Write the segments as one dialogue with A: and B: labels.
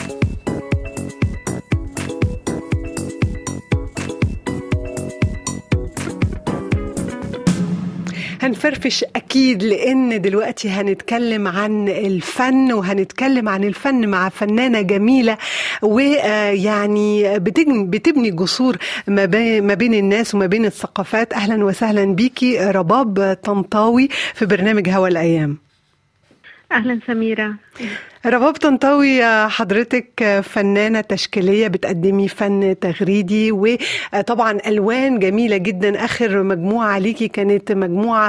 A: هنفرفش اكيد لان دلوقتي هنتكلم عن الفن وهنتكلم عن الفن مع فنانه جميله ويعني بتبني جسور ما بين الناس وما بين الثقافات اهلا وسهلا بيكي رباب طنطاوي في برنامج هوا الايام
B: اهلا سميره
A: رباب طنطاوي حضرتك فنانة تشكيلية بتقدمي فن تغريدي وطبعا ألوان جميلة جدا آخر مجموعة ليكي كانت مجموعة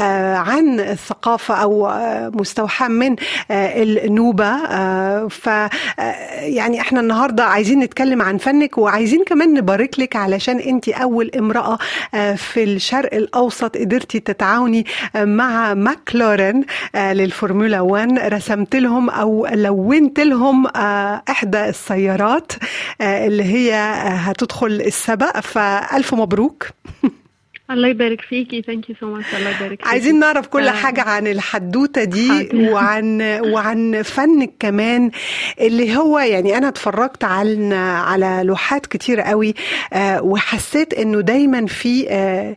A: عن الثقافة أو مستوحاة من النوبة ف يعني احنا النهاردة عايزين نتكلم عن فنك وعايزين كمان نبارك لك علشان انت أول امرأة في الشرق الأوسط قدرتي تتعاوني مع ماكلورن للفورمولا 1 رسمت لهم أو لونت لهم احدى السيارات اللي هي هتدخل السبق فالف مبروك
B: الله يبارك فيكي ثانك يو سو ماتش الله يبارك فيكي
A: عايزين نعرف كل آه. حاجه عن الحدوته دي حاضر. وعن وعن فنك كمان اللي هو يعني انا اتفرجت على على لوحات كتير قوي آه وحسيت انه دايما في آه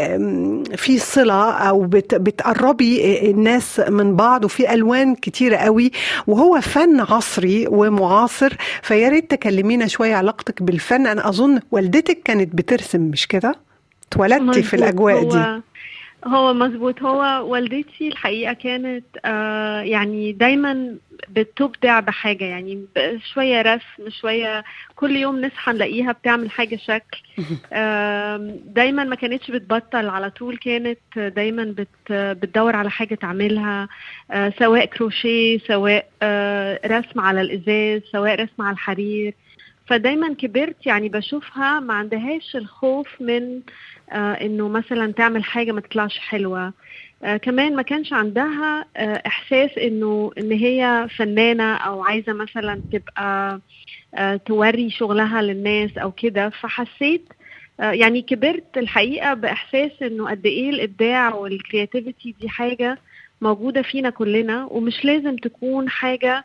A: في صله او بت بتقربي الناس من بعض وفي الوان كتير قوي وهو فن عصري ومعاصر فيا ريت تكلمينا شويه علاقتك بالفن انا اظن والدتك كانت بترسم مش كده؟ اتولدتي في الاجواء
B: هو
A: دي
B: هو مظبوط هو والدتي الحقيقه كانت آه يعني دايما بتبدع بحاجه يعني شويه رسم شويه كل يوم نصحى نلاقيها بتعمل حاجه شكل آه دايما ما كانتش بتبطل على طول كانت دايما بت بتدور على حاجه تعملها آه سواء كروشيه سواء رسم على الازاز سواء رسم على الحرير فدايما كبرت يعني بشوفها ما عندهاش الخوف من آه انه مثلا تعمل حاجه ما تطلعش حلوه آه كمان ما كانش عندها آه احساس انه ان هي فنانه او عايزه مثلا تبقى آه توري شغلها للناس او كده فحسيت آه يعني كبرت الحقيقه باحساس انه قد ايه الابداع والكرياتيفيتي دي حاجه موجوده فينا كلنا ومش لازم تكون حاجه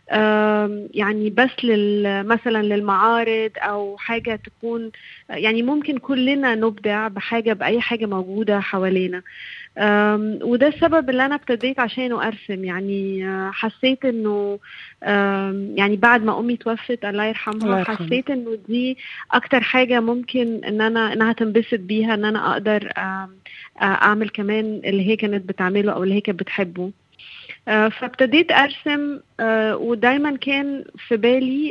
B: يعني بس لل مثلا للمعارض او حاجه تكون يعني ممكن كلنا نبدع بحاجه باي حاجه موجوده حوالينا وده السبب اللي انا ابتديت عشانه ارسم يعني حسيت انه يعني بعد ما امي توفت الله يرحمها حسيت انه دي اكتر حاجه ممكن ان انا انها تنبسط بيها ان انا اقدر اعمل كمان اللي هي كانت بتعمله او اللي هي كانت بتحبه فابتديت ارسم ودايما كان في بالي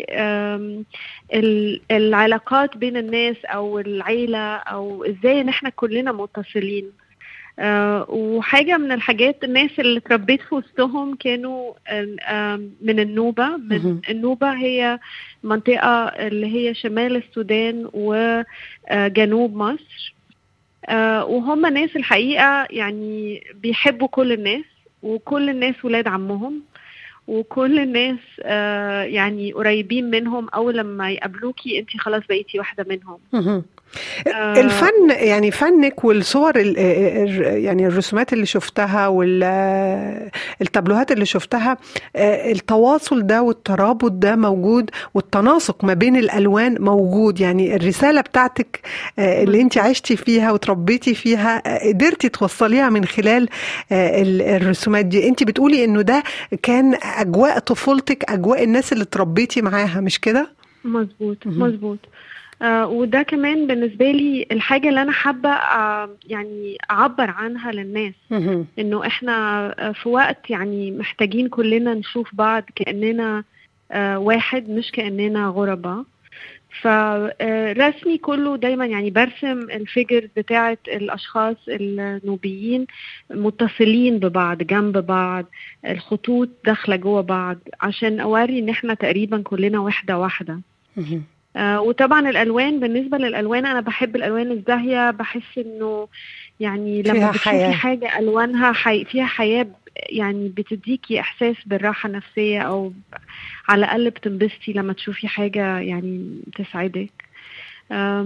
B: العلاقات بين الناس او العيله او ازاي ان احنا كلنا متصلين وحاجه من الحاجات الناس اللي اتربيت في وسطهم كانوا من النوبه من النوبه هي منطقه اللي هي شمال السودان وجنوب مصر وهم ناس الحقيقه يعني بيحبوا كل الناس وكل الناس ولاد عمهم وكل الناس آه يعني قريبين منهم اول لما يقابلوكي انت خلاص بقيتي واحده منهم
A: آه الفن يعني فنك والصور يعني الرسومات اللي شفتها والتابلوهات اللي شفتها التواصل ده والترابط ده موجود والتناسق ما بين الالوان موجود يعني الرساله بتاعتك اللي انت عشتي فيها وتربيتي فيها قدرتي توصليها من خلال الرسومات دي انت بتقولي انه ده كان اجواء طفولتك اجواء الناس اللي تربيتي معاها مش كده
B: مظبوط مظبوط آه وده كمان بالنسبة لي الحاجة اللي أنا حابة آه يعني أعبر عنها للناس إنه إحنا آه في وقت يعني محتاجين كلنا نشوف بعض كأننا آه واحد مش كأننا غرباء فرسمي كله دايما يعني برسم الفيجر بتاعة الأشخاص النوبيين متصلين ببعض جنب بعض الخطوط داخلة جوه بعض عشان أوري إن إحنا تقريبا كلنا وحدة واحدة آه وطبعا الالوان بالنسبه للالوان انا بحب الالوان الزاهيه بحس انه يعني لما بتشوفي حياة. حاجه الوانها حي... فيها حياه يعني بتديكي احساس بالراحه النفسيه او على الاقل بتنبسطي لما تشوفي حاجه يعني تسعدك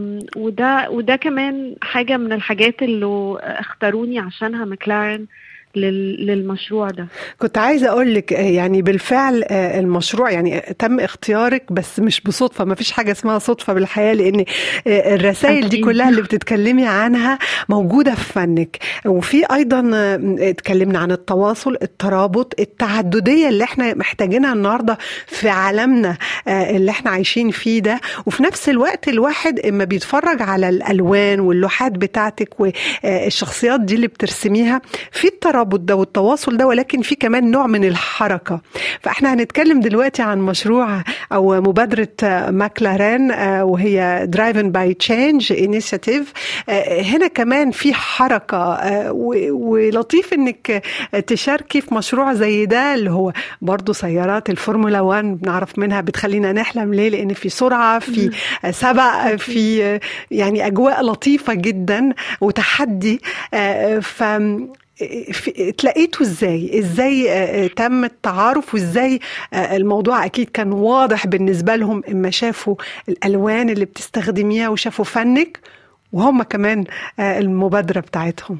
B: وده وده كمان حاجه من الحاجات اللي اختاروني عشانها مكلارن للمشروع ده
A: كنت عايزه اقول لك يعني بالفعل المشروع يعني تم اختيارك بس مش بصدفه ما فيش حاجه اسمها صدفه بالحياه لان الرسائل دي كلها اللي بتتكلمي عنها موجوده في فنك وفي ايضا اتكلمنا عن التواصل الترابط التعدديه اللي احنا محتاجينها النهارده في عالمنا اللي احنا عايشين فيه ده وفي نفس الوقت الواحد اما بيتفرج على الالوان واللوحات بتاعتك والشخصيات دي اللي بترسميها في الترابط ده والتواصل ده ولكن في كمان نوع من الحركه فاحنا هنتكلم دلوقتي عن مشروع او مبادره ماكلارين وهي درايفن باي تشينج انيشيتيف هنا كمان في حركه ولطيف انك تشاركي في مشروع زي ده اللي هو برضه سيارات الفورمولا 1 بنعرف منها بتخلينا نحلم ليه لان في سرعه في سبق في يعني اجواء لطيفه جدا وتحدي ف تلاقيته ازاي ازاي تم التعارف وازاي الموضوع اكيد كان واضح بالنسبه لهم اما شافوا الالوان اللي بتستخدميها وشافوا فنك وهم كمان المبادره بتاعتهم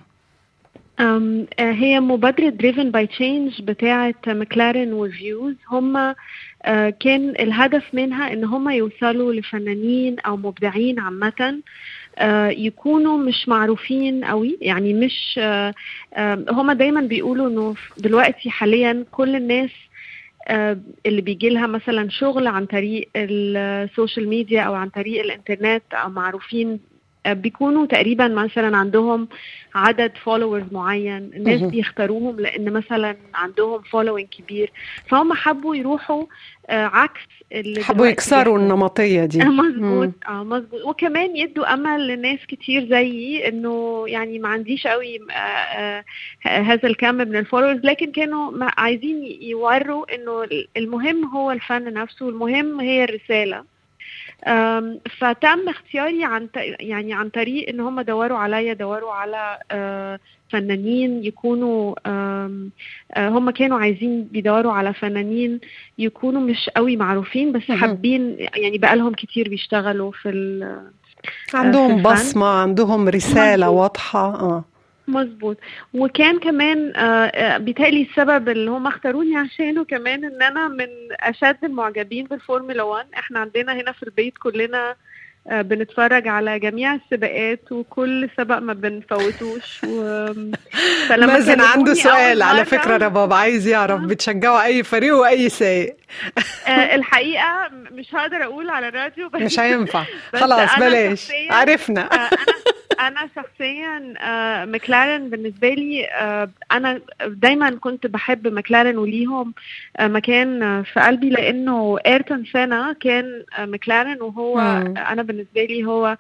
B: هي مبادرة دريفن باي تشينج بتاعة مكلارين وريفيوز هم كان الهدف منها ان هم يوصلوا لفنانين او مبدعين عامة يكونوا مش معروفين قوي يعني مش هما دايما بيقولوا انه دلوقتي حاليا كل الناس اللي بيجي لها مثلا شغل عن طريق السوشيال ميديا او عن طريق الانترنت او معروفين بيكونوا تقريبا مثلا عندهم عدد فولورز معين الناس بيختاروهم لان مثلا عندهم فولوينج كبير فهم حبوا يروحوا عكس
A: اللي حبوا يكسروا النمطيه دي
B: مظبوط اه مظبوط وكمان يدوا امل لناس كتير زيي انه يعني ما عنديش قوي آه آه هذا الكم من الفولورز لكن كانوا عايزين يوروا انه المهم هو الفن نفسه المهم هي الرساله فتم اختياري عن يعني عن طريق ان هم دوروا عليا دوروا على فنانين يكونوا هم كانوا عايزين بيدوروا على فنانين يكونوا مش قوي معروفين بس حابين يعني بقالهم كتير بيشتغلوا في
A: عندهم في بصمه عندهم رساله واضحه اه
B: مظبوط وكان كمان آه بيتهيألي السبب اللي هم اختاروني عشانه كمان ان انا من اشد المعجبين بالفورمولا 1 احنا عندنا هنا في البيت كلنا آه بنتفرج على جميع السباقات وكل سبق ما بنفوتوش و...
A: مازن عنده سؤال على فكره رباب عايز يعرف بتشجعوا اي فريق واي سايق
B: آه الحقيقه مش هقدر اقول على الراديو
A: بس مش هينفع خلاص بلاش عرفنا
B: انا انا شخصيا آه مكلارن بالنسبه لي آه انا دايما كنت بحب مكلارن وليهم آه مكان في قلبي لانه ايرتون سانا كان مكلارن وهو مم. انا بالنسبه لي هو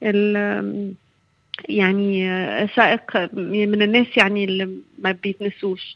B: يعني سائق من الناس يعني اللي ما بيتنسوش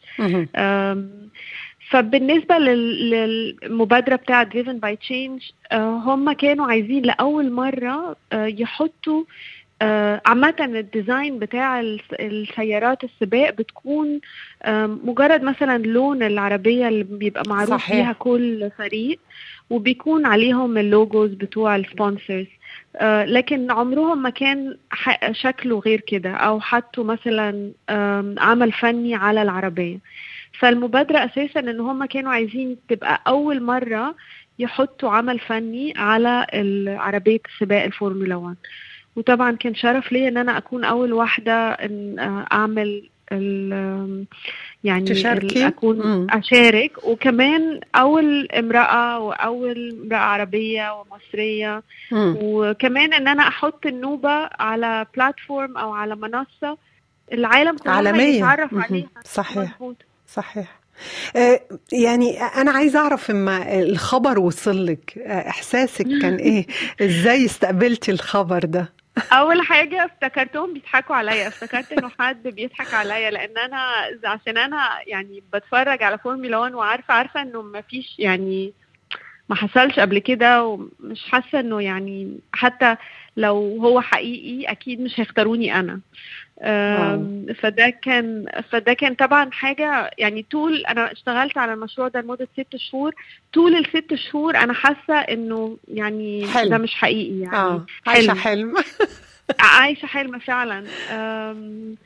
B: فبالنسبه للمبادره بتاعه دريفن باي تشينج هم كانوا عايزين لاول مره يحطوا عامة الديزاين بتاع السيارات السباق بتكون مجرد مثلا لون العربية اللي بيبقى معروف صحيح. فيها كل فريق وبيكون عليهم اللوجوز بتوع السبونسرز لكن عمرهم ما كان شكله غير كده او حطوا مثلا عمل فني على العربية فالمبادرة اساسا ان هم كانوا عايزين تبقى اول مرة يحطوا عمل فني على عربية سباق الفورمولا 1 وطبعا كان شرف لي ان انا اكون اول واحده ان اعمل ال يعني
A: تشاركي؟
B: اكون
A: مم.
B: اشارك وكمان اول امراه واول امراه عربيه ومصريه
A: مم.
B: وكمان ان انا احط النوبه على بلاتفورم او على منصه العالم كله
A: عالمية.
B: يتعرف
A: مهم.
B: عليها
A: صحيح.
B: مظبوط
A: صحيح آه، يعني انا عايزه اعرف اما الخبر وصل لك آه، احساسك كان ايه ازاي استقبلتي الخبر ده
B: اول حاجه افتكرتهم بيضحكوا عليا افتكرت انه حد بيضحك عليا لان انا عشان انا يعني بتفرج على فورمولا 1 وعارفه عارفه انه ما فيش يعني ما حصلش قبل كده ومش حاسه انه يعني حتى لو هو حقيقي اكيد مش هيختاروني انا أم، فده كان فده كان طبعا حاجه يعني طول انا اشتغلت على المشروع ده لمده ست شهور طول الست شهور انا حاسه انه يعني
A: حلم.
B: ده مش حقيقي يعني
A: اه عايشه
B: حلم.
A: حلم
B: عايشه حلم فعلا أم،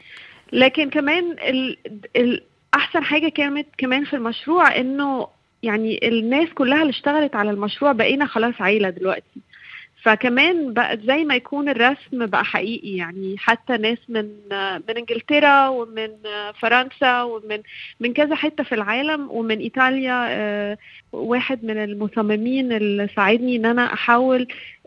B: لكن كمان ال... ال... احسن حاجه كانت كمان في المشروع انه يعني الناس كلها اللي اشتغلت على المشروع بقينا خلاص عيله دلوقتي فكمان بقت زي ما يكون الرسم بقى حقيقي يعني حتى ناس من من انجلترا ومن فرنسا ومن من كذا حته في العالم ومن ايطاليا آه، واحد من المصممين اللي ساعدني ان انا احول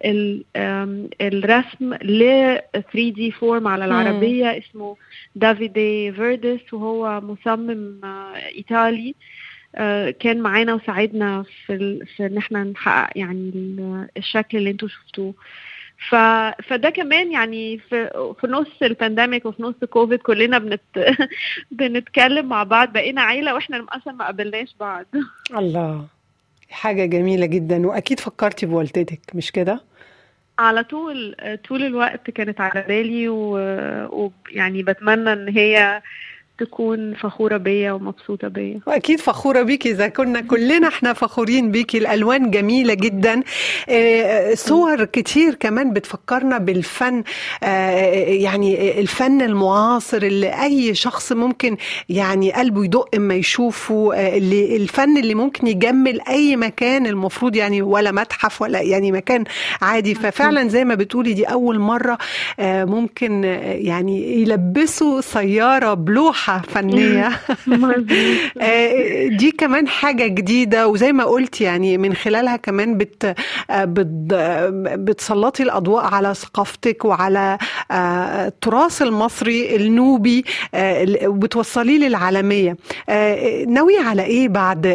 B: الرسم ل 3 دي فورم على العربيه اسمه دافيدي فيردس وهو مصمم آه، ايطالي آه، كان معانا وساعدنا في في ان احنا نحقق يعني الشكل اللي انتم شفتوه ف... فده كمان يعني في في نص البانديميك وفي نص كوفيد كلنا بنت... بنتكلم مع بعض بقينا عيله واحنا اصلا ما قابلناش بعض
A: الله حاجه جميله جدا واكيد فكرتي بوالدتك مش كده
B: على طول طول الوقت كانت على بالي ويعني و... بتمنى ان هي تكون فخورة بيا ومبسوطة بيا
A: وأكيد فخورة بيكي إذا كنا كلنا احنا فخورين بيكي الألوان جميلة جدا آه، صور كتير كمان بتفكرنا بالفن آه، يعني الفن المعاصر اللي أي شخص ممكن يعني قلبه يدق اما يشوفه آه، اللي الفن اللي ممكن يجمل أي مكان المفروض يعني ولا متحف ولا يعني مكان عادي ففعلا زي ما بتقولي دي أول مرة ممكن يعني يلبسوا سيارة بلوحة لوحة فنية آه، دي كمان حاجة جديدة وزي ما قلت يعني من خلالها كمان بت بتسلطي الأضواء على ثقافتك وعلى آه، التراث المصري النوبي آه، وبتوصليه للعالمية ناوية على إيه بعد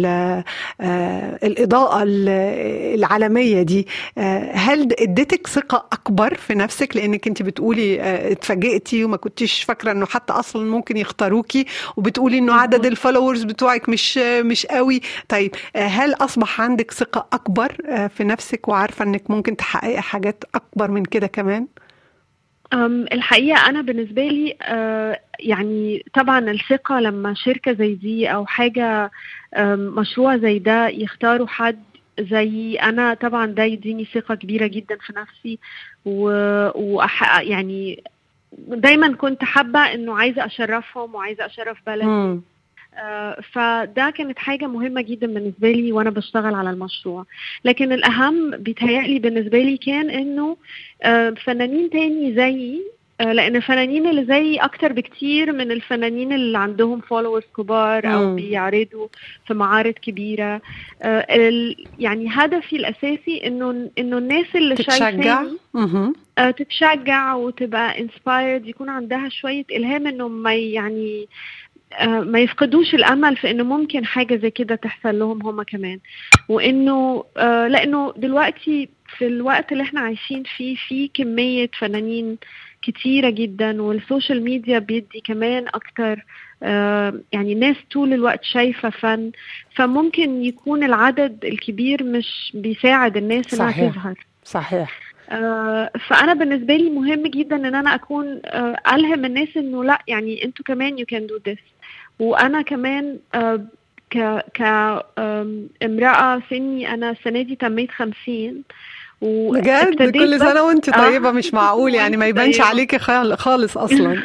A: الإضاءة العالمية دي هل اديتك ثقة أكبر في نفسك لأنك أنت بتقولي اتفاجئتي وما كنتيش فاكرة أنه حتى أصلا ممكن يختاروكي وبتقولي انه عدد الفولورز بتوعك مش مش قوي طيب هل اصبح عندك ثقه اكبر في نفسك وعارفه انك ممكن تحققي حاجات اكبر من كده كمان
B: الحقيقة أنا بالنسبة لي يعني طبعا الثقة لما شركة زي دي أو حاجة مشروع زي ده يختاروا حد زي أنا طبعا ده يديني ثقة كبيرة جدا في نفسي و... وأح... يعني دايما كنت حابه انه عايزه اشرفهم وعايزه اشرف بلدي آه فده كانت حاجة مهمة جدا بالنسبة لي وأنا بشتغل على المشروع لكن الأهم بيتهيألي بالنسبة لي كان إنه آه فنانين تاني زيي آه لأن الفنانين اللي زيي أكتر بكتير من الفنانين اللي عندهم فولورز كبار أو مم. بيعرضوا في معارض كبيرة آه يعني هدفي الأساسي إنه إنه الناس اللي شايفاني آه، تتشجع وتبقى انسبايرد يكون عندها شويه الهام انه ما يعني آه، ما يفقدوش الامل في انه ممكن حاجه زي كده تحصل لهم هم كمان وانه آه، لانه دلوقتي في الوقت اللي احنا عايشين فيه في كميه فنانين كتيرة جدا والسوشيال ميديا بيدي كمان أكتر يعني الناس طول الوقت شايفة فن فممكن يكون العدد الكبير مش بيساعد الناس
A: صحيح.
B: انها تظهر
A: صحيح
B: آه، فانا بالنسبه لي مهم جدا ان انا اكون آه، الهم الناس انه لا يعني انتوا كمان يو كان دو ذس وانا كمان آه، ك ك امراه سني انا السنه دي تميت 50
A: بجد كل سنه وانت طيبه آه. مش معقول يعني ما يبانش عليكي خالص اصلا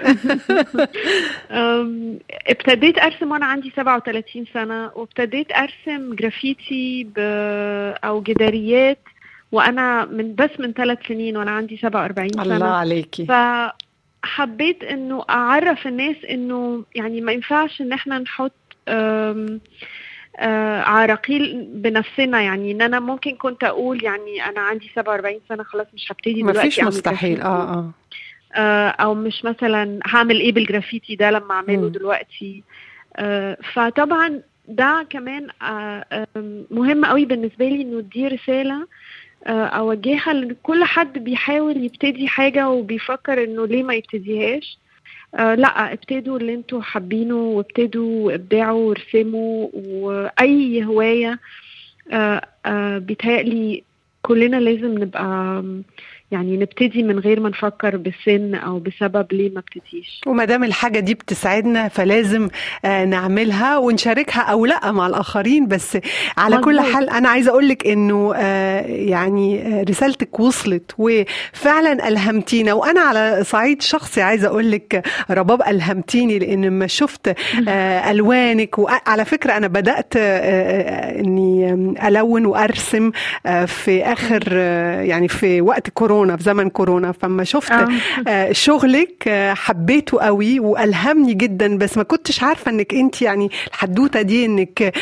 B: ابتديت ارسم وانا عندي 37 سنه وابتديت ارسم جرافيتي او جداريات وانا من بس من ثلاث سنين وانا عندي 47 سنه
A: الله عليكي
B: فحبيت انه اعرف الناس انه يعني ما ينفعش ان احنا نحط آم آه عراقيل بنفسنا يعني ان انا ممكن كنت اقول يعني انا عندي 47 سنه خلاص مش هبتدي دلوقتي
A: مفيش مستحيل اه اه
B: آه او مش مثلا هعمل ايه بالجرافيتي ده لما اعمله م. دلوقتي آه فطبعا ده كمان آه مهم قوي بالنسبه لي انه دي رساله آه، اوجهها لكل حد بيحاول يبتدي حاجه وبيفكر انه ليه ما يبتديهاش آه لا ابتدوا اللي انتوا حابينه وابتدوا ابدعوا وارسموا واي هوايه آه آه بيتهيألي كلنا لازم نبقى يعني نبتدي من غير ما نفكر بسن او بسبب ليه ما ابتديش
A: وما دام الحاجه دي بتسعدنا فلازم آه نعملها ونشاركها او لا مع الاخرين بس على
B: مظبوط.
A: كل حال انا عايزه اقول لك انه آه يعني آه رسالتك وصلت وفعلا الهمتينا وانا على صعيد شخصي عايزه اقول لك رباب الهمتيني لان لما شفت آه الوانك وعلى فكره انا بدات آه آه اني الون وارسم آه في اخر آه يعني في وقت كورونا في زمن كورونا فما شفت
B: آه.
A: آه شغلك آه حبيته قوي والهمني جدا بس ما كنتش عارفه انك انت يعني الحدوته دي انك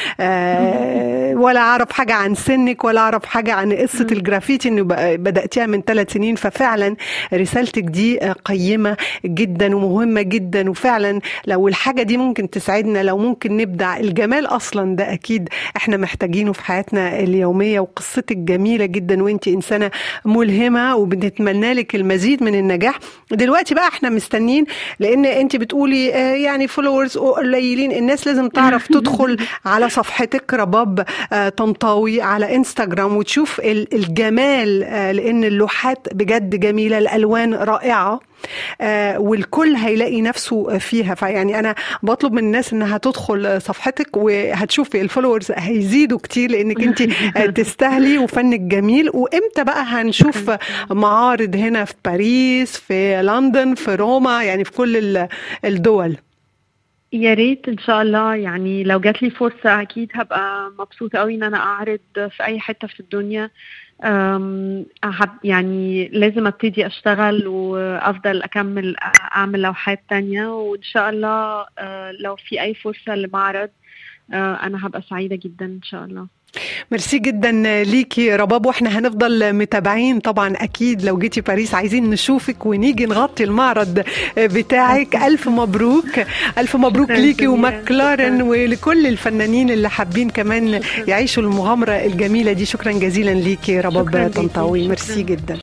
A: آه ولا اعرف حاجه عن سنك ولا اعرف حاجه عن قصه الجرافيتي انه ب- بداتيها من ثلاث سنين ففعلا رسالتك دي آه، قيمه جدا ومهمه جدا وفعلا لو الحاجه دي ممكن تساعدنا لو ممكن نبدع الجمال اصلا ده اكيد احنا محتاجينه في حياتنا اليوميه وقصتك جميله جدا وانت انسانه ملهمه وبنتمنى لك المزيد من النجاح دلوقتي بقى احنا مستنيين لان انت بتقولي آه، يعني فولورز قليلين الناس لازم تعرف تدخل على صفحتك رباب آه، طنطاوي على انستغرام وتشوف ال- الجمال آه، لان اللوحات بجد جميله الالوان رائعه آه، والكل هيلاقي نفسه فيها فيعني انا بطلب من الناس انها تدخل صفحتك وهتشوفي الفولورز هيزيدوا كتير لانك انت تستاهلي وفنك جميل وامتى بقى هنشوف معارض هنا في باريس في لندن في روما يعني في كل ال- الدول
B: يا ريت ان شاء الله يعني لو جات لي فرصه اكيد هبقى مبسوطه قوي ان انا اعرض في اي حته في الدنيا أم، أحب يعني لازم ابتدي اشتغل وافضل اكمل اعمل لوحات تانية وان شاء الله أه، لو في اي فرصه لمعرض أه، انا هبقى سعيده جدا ان شاء الله
A: ميرسي جدا ليكي رباب واحنا هنفضل متابعين طبعا اكيد لو جيتي باريس عايزين نشوفك ونيجي نغطي المعرض بتاعك الف مبروك الف مبروك
B: شكراً
A: ليكي
B: جميلة.
A: ومكلارن
B: شكراً.
A: ولكل الفنانين اللي حابين كمان
B: شكراً.
A: يعيشوا المغامره الجميله دي شكرا جزيلا ليكي رباب
B: شكراً ليكي.
A: طنطاوي
B: شكراً.
A: ميرسي جدا